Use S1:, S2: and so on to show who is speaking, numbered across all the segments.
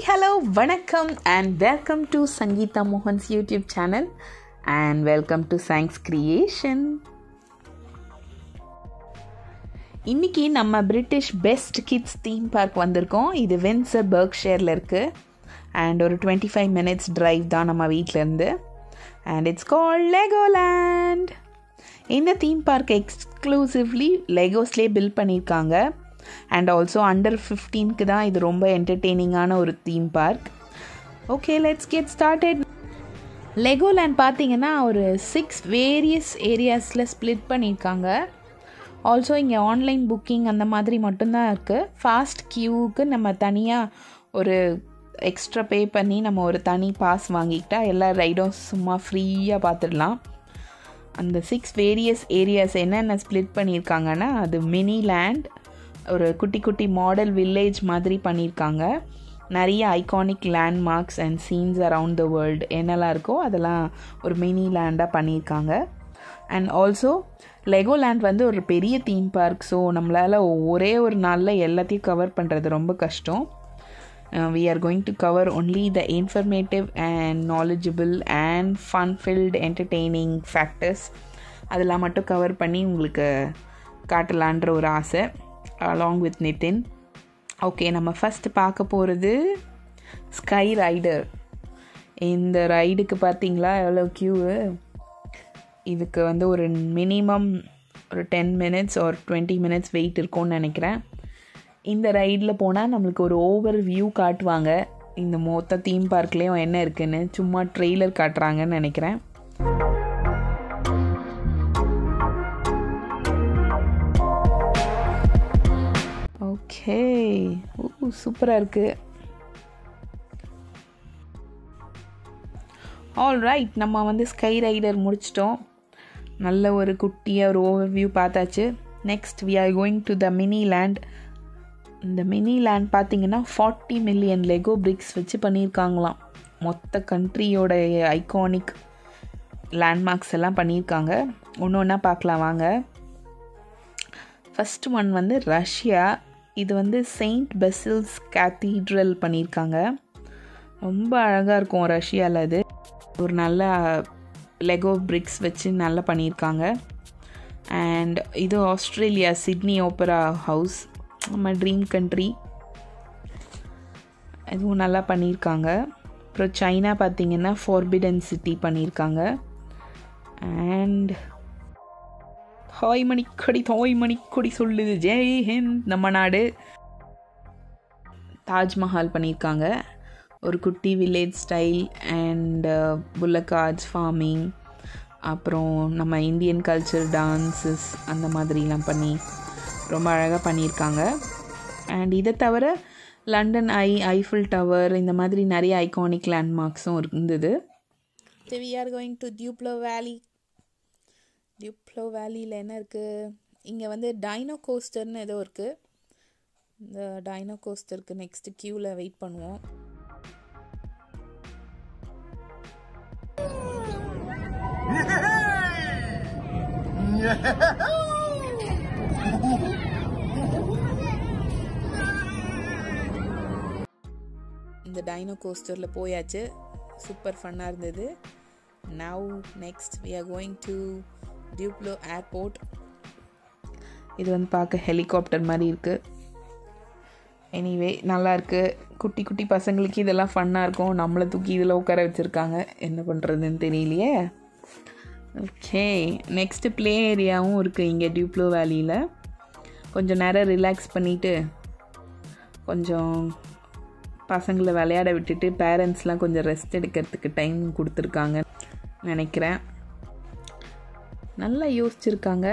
S1: Hello வணக்கம் and welcome to Sangeetha Mohan's YouTube channel and welcome to science creation இன்னைக்கு நம்ம British best kids theme park வந்திருக்கோம் இது venture பர்க்ஷேரில் இருக்குது அண்ட் ஒரு டுவெண்ட்டி ஃபைவ் மினிட்ஸ் ட்ரைவ் தான் நம்ம வீட்டிலேருந்து அண்ட் இட்ஸ் கால் லெகோலேண்ட் இந்த தீம் பார்க் எக்ஸ்க்ளூசிவ்லி லெகோஸ்லேயே பில்ட் பண்ணியிருக்காங்க அண்ட் ஆல்சோ அண்டர் ஃபிஃப்டீனுக்கு தான் இது ரொம்ப என்டர்டெய்னிங்கான ஒரு theme park okay let's get started Legoland பார்த்தீங்கன்னா ஒரு சிக்ஸ் வேரியஸ் ஏரியாஸில் ஸ்ப்ளிட் பண்ணியிருக்காங்க ஆல்சோ இங்கே ஆன்லைன் புக்கிங் அந்த மாதிரி மட்டும்தான் இருக்குது ஃபாஸ்ட் கியூவுக்கு நம்ம தனியாக ஒரு எக்ஸ்ட்ரா பே பண்ணி நம்ம ஒரு தனி பாஸ் வாங்கிக்கிட்டா எல்லா ரைடும் சும்மா ஃப்ரீயாக பார்த்துடலாம் அந்த சிக்ஸ் வேரியஸ் ஏரியாஸ் என்னென்ன ஸ்ப்ளிட் பண்ணியிருக்காங்கன்னா அது மினி லேண்ட் ஒரு குட்டி குட்டி மாடல் வில்லேஜ் மாதிரி பண்ணியிருக்காங்க நிறைய iconic landmarks and scenes around the world என்னெல்லாம் இருக்கோ அதெல்லாம் ஒரு மினி லேண்டாக பண்ணியிருக்காங்க அண்ட் ஆல்சோ லெகோ லேண்ட் வந்து ஒரு பெரிய தீம் பார்க் ஸோ நம்மளால் ஒரே ஒரு நாளில் எல்லாத்தையும் கவர் பண்ணுறது ரொம்ப கஷ்டம் we are going to cover only the informative and knowledgeable and fun filled entertaining factors அதெல்லாம் மட்டும் கவர் பண்ணி உங்களுக்கு காட்டலான்ற ஒரு ஆசை அலாங் வித் நிதின் ஓகே நம்ம ஃபஸ்ட்டு பார்க்க போகிறது ஸ்கை ரைடர் இந்த ரைடுக்கு பார்த்தீங்களா எவ்வளோ க்யூவு இதுக்கு வந்து ஒரு மினிமம் ஒரு டென் மினிட்ஸ் ஒரு டுவெண்ட்டி மினிட்ஸ் வெயிட் இருக்கும்னு நினைக்கிறேன் இந்த ரைடில் போனால் நம்மளுக்கு ஒரு ஓவர் வியூ காட்டுவாங்க இந்த மொத்த தீம் பார்க்லேயும் என்ன இருக்குன்னு சும்மா ட்ரெய்லர் காட்டுறாங்கன்னு நினைக்கிறேன் ஓகே ஊ சூப்பராக இருக்குது ஆல் ரைட் நம்ம வந்து ஸ்கை ரைடர் முடிச்சிட்டோம் நல்ல ஒரு குட்டியாக ஒரு ஓவர் வியூ பார்த்தாச்சு next we are going to the Miniland இந்த மினி லேண்ட் பார்த்தீங்கன்னா ஃபார்ட்டி மில்லியன் லெகோ பிரிக்ஸ் வச்சு பண்ணியிருக்காங்களாம் மொத்த கண்ட்ரியோட ஐகானிக் லேண்ட்மார்க்ஸ் எல்லாம் பண்ணியிருக்காங்க ஒன்று ஒன்றா பார்க்கலாம் வாங்க ஃபஸ்ட் ஒன் வந்து ரஷ்யா இது வந்து செயின்ட் பெசில்ஸ் கேத்தீட்ரல் பண்ணியிருக்காங்க ரொம்ப அழகாக இருக்கும் ரஷ்யாவில் அது ஒரு நல்ல லெகோ பிரிக்ஸ் வச்சு நல்லா பண்ணியிருக்காங்க அண்ட் இது ஆஸ்திரேலியா சிட்னி ஓப்பரா ஹவுஸ் நம்ம ட்ரீம் கண்ட்ரி இதுவும் நல்லா பண்ணியிருக்காங்க அப்புறம் சைனா பார்த்திங்கன்னா ஃபார்பிடன் சிட்டி பண்ணியிருக்காங்க அண்ட் ஹாய் மணிக்கொடி தாய் மணிக்கொடி சொல்லுது ஜெய் ஹிந்த் நம்ம நாடு தாஜ்மஹால் பண்ணியிருக்காங்க ஒரு குட்டி village style and bullock carts farming அப்புறம் நம்ம இந்தியன் கல்ச்சர் டான்ஸஸ் அந்த மாதிரிலாம் பண்ணி ரொம்ப அழகாக பண்ணியிருக்காங்க அண்ட் இதை தவிர லண்டன் ஐ ஐஃபில் டவர் இந்த மாதிரி நிறைய ஐகானிக் லேண்ட்மார்க்ஸும் இருந்தது we are going to Duplo Valley Duplo வேலியில் என்ன இருக்குது இங்கே வந்து டைனோ கோஸ்டர்னு ஏதோ இருக்குது இந்த டைனோ கோஸ்டருக்கு நெக்ஸ்ட்டு க்யூவில் வெயிட் பண்ணுவோம் இந்த டைனோ கோஸ்டரில் போயாச்சு சூப்பர் ஃபன்னாக இருந்தது now next we are going to Duplo airport இது வந்து பார்க்க ஹெலிகாப்டர் மாதிரி இருக்குது எனிவே நல்லாயிருக்கு குட்டி குட்டி பசங்களுக்கு இதெல்லாம் ஃபன்னாக இருக்கும் நம்மளை தூக்கி இதில் உட்கார வச்சுருக்காங்க என்ன பண்ணுறதுன்னு தெரியலையே ஓகே நெக்ஸ்ட்டு ப்ளே ஏரியாவும் இருக்குது இங்கே டியூப்ளோ வேலியில் கொஞ்சம் நேரம் ரிலாக்ஸ் பண்ணிவிட்டு கொஞ்சம் பசங்களை விளையாட விட்டுட்டு பேரண்ட்ஸ்லாம் கொஞ்சம் ரெஸ்ட் எடுக்கிறதுக்கு டைம் கொடுத்துருக்காங்க நினைக்கிறேன் நல்லா யோசிச்சிருக்காங்க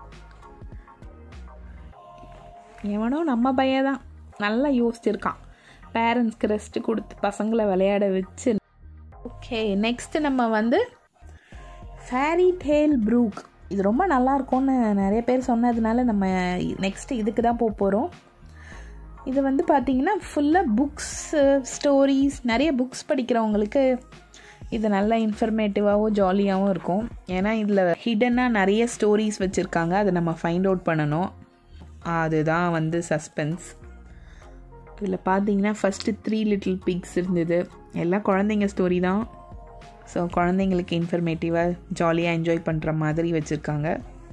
S1: எவனோ நம்ம பையன் தான் நல்லா யோசிச்சிருக்கான் பேரண்ட்ஸ்க்கு ரெஸ்ட் கொடுத்து பசங்களை விளையாட வச்சு ஓகே நெக்ஸ்ட்டு நம்ம வந்து ஃபேரி டேல் ப்ரூக் இது ரொம்ப நல்லா இருக்கும்னு நிறைய பேர் சொன்னதுனால நம்ம நெக்ஸ்ட்டு இதுக்கு தான் போக போகிறோம் இது வந்து பார்த்திங்கன்னா ஃபுல்லாக புக்ஸ் ஸ்டோரிஸ் நிறைய புக்ஸ் படிக்கிறவங்களுக்கு இது நல்லா இன்ஃபர்மேட்டிவாகவும் ஜாலியாகவும் இருக்கும் ஏன்னா இதில் ஹிடனாக நிறைய ஸ்டோரிஸ் வச்சுருக்காங்க அதை நம்ம ஃபைண்ட் அவுட் பண்ணணும் அதுதான் வந்து சஸ்பென்ஸ் இதில் பார்த்தீங்கன்னா ஃபஸ்ட்டு த்ரீ லிட்டில் பிக்ஸ் இருந்தது எல்லாம் குழந்தைங்க ஸ்டோரி தான் ஸோ குழந்தைங்களுக்கு இன்ஃபர்மேட்டிவாக ஜாலியாக என்ஜாய் பண்ணுற மாதிரி வச்சுருக்காங்க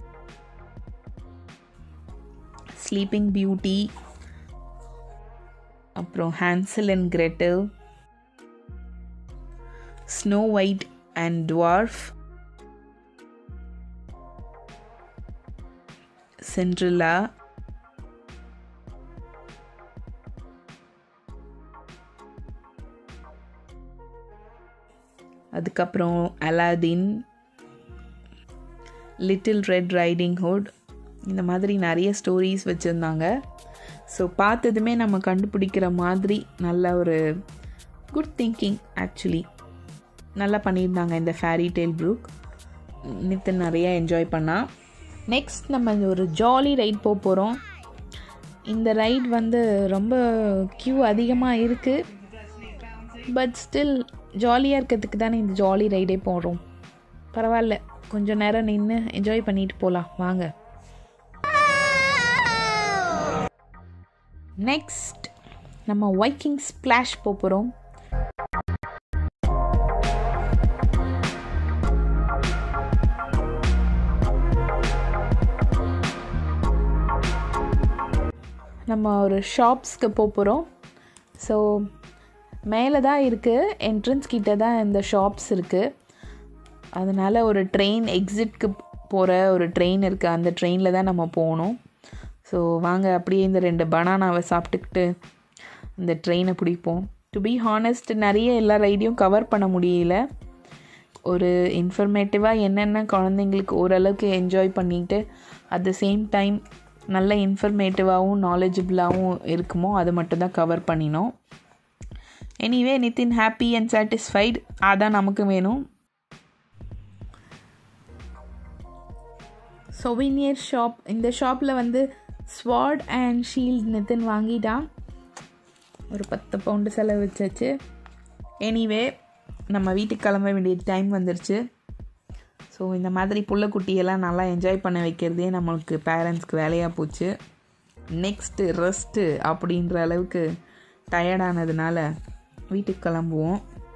S1: ஸ்லீப்பிங் பியூட்டி அப்புறம் Hansel and Gretel Snow White and dwarf Cinderella அதுக்கப்புறம் Aladdin Little Red Riding Hood இந்த மாதிரி நிறைய ஸ்டோரிஸ் வச்சுருந்தாங்க ஸோ பார்த்ததுமே நம்ம கண்டுபிடிக்கிற மாதிரி நல்ல ஒரு குட் திங்கிங் ஆக்சுவலி நல்லா பண்ணியிருந்தாங்க இந்த ஃபேரி டெய்ல் ப்ரூக் நித்தின் நிறைய என்ஜாய் பண்ணால் நெக்ஸ்ட் நம்ம ஒரு ஜாலி ரைட் போக போகிறோம் இந்த ரைட் வந்து ரொம்ப க்யூ அதிகமாக இருக்குது பட் ஸ்டில் ஜாலியாக இருக்கிறதுக்கு தானே இந்த ஜாலி ரைடே போகிறோம் பரவாயில்ல கொஞ்சம் நேரம் நின்று என்ஜாய் பண்ணிட்டு போகலாம் வாங்க நெக்ஸ்ட் நம்ம வைக்கிங் ஸ்ப்ளாஷ் போக போகிறோம் நம்ம ஒரு ஷாப்ஸ்க்கு போக போகிறோம் ஸோ மேலே தான் இருக்குது என்ட்ரன்ஸ் கிட்ட தான் இந்த ஷாப்ஸ் இருக்குது அதனால் ஒரு ட்ரெயின் எக்ஸிட்க்கு போகிற ஒரு ட்ரெயின் இருக்குது அந்த ட்ரெயினில் தான் நம்ம போகணும் ஸோ வாங்க அப்படியே இந்த ரெண்டு பனானாவை சாப்பிட்டுக்கிட்டு இந்த ட்ரெயினை பிடிப்போம் டு பி ஹானஸ்ட் நிறைய எல்லா ரைடையும் கவர் பண்ண முடியல ஒரு இன்ஃபர்மேட்டிவாக என்னென்ன குழந்தைங்களுக்கு ஓரளவுக்கு என்ஜாய் பண்ணிட்டு அட் த சேம் டைம் நல்ல இன்ஃபர்மேட்டிவாகவும் நாலேஜபிளாகவும் இருக்குமோ அதை மட்டும் தான் கவர் பண்ணினோம் anyway Nitin happy and satisfied அதான் நமக்கு வேணும் சொவினியர் ஷாப் இந்த ஷாப்பில் வந்து ஸ்வாட் அண்ட் ஷீல்ட் நிதின் வாங்கிட்டான் ஒரு பத்து பவுண்டு செலவு வச்சாச்சு எனிவே நம்ம வீட்டுக்கு கிளம்ப வேண்டிய டைம் வந்துருச்சு ஸோ இந்த மாதிரி புள்ளக்குட்டியெல்லாம் நல்லா என்ஜாய் பண்ண வைக்கிறதே நம்மளுக்கு பேரண்ட்ஸ்க்கு வேலையாக போச்சு நெக்ஸ்ட்டு ரெஸ்ட்டு அப்படின்ற அளவுக்கு டயர்டானதுனால வீட்டுக்கு கிளம்புவோம்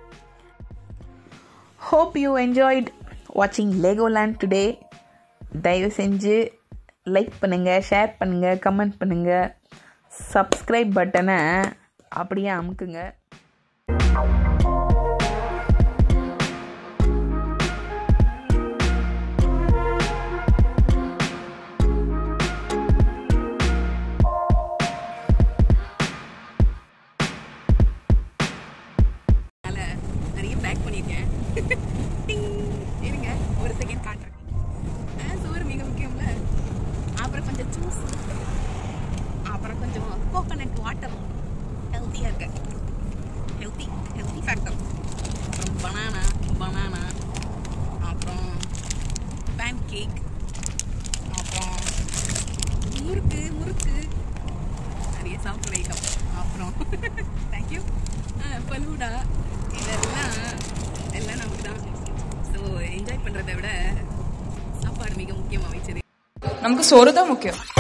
S1: ஹோப் யூ என்ஜாய்ட் வாட்சிங் லேகோலேண்ட் டுடே தயவு செஞ்சு லைக் பண்ணுங்கள் ஷேர் பண்ணுங்கள் கமெண்ட் பண்ணுங்கள் சப்ஸ்கிரைப் பட்டனை அப்படியே அமுக்குங்க
S2: நிறைய பேக் பண்ணியிருக்கேன் டிங். இருங்க ஒரு செகண்ட் காட்டுறேன் ஆ, சோறு மிக முக்கியம்ல அப்புறம் கொஞ்சம் ஜூஸ் அப்புறம் கொஞ்சம் கோகனட் வாட்டர் ஹெல்த்தியாக இருக்க ஹெல்த்தி ஹெல்த்தி ஃபேக்டர் அப்புறம் பனானா பனானா அப்புறம் பேன் கேக் அப்புறம் முறுக்கு முறுக்கு நிறைய சாப்பிட்ற ஐட்டம் அப்புறம் தேங்க்யூ பலூடா இதெல்லாம் எல்லாம் நமக்கு தான் ஸோ என்ஜாய் பண்ணுறதை விட சாப்பாடு மிக முக்கியமாக வச்சது
S3: நமக்கு சோறு தான் முக்கியம்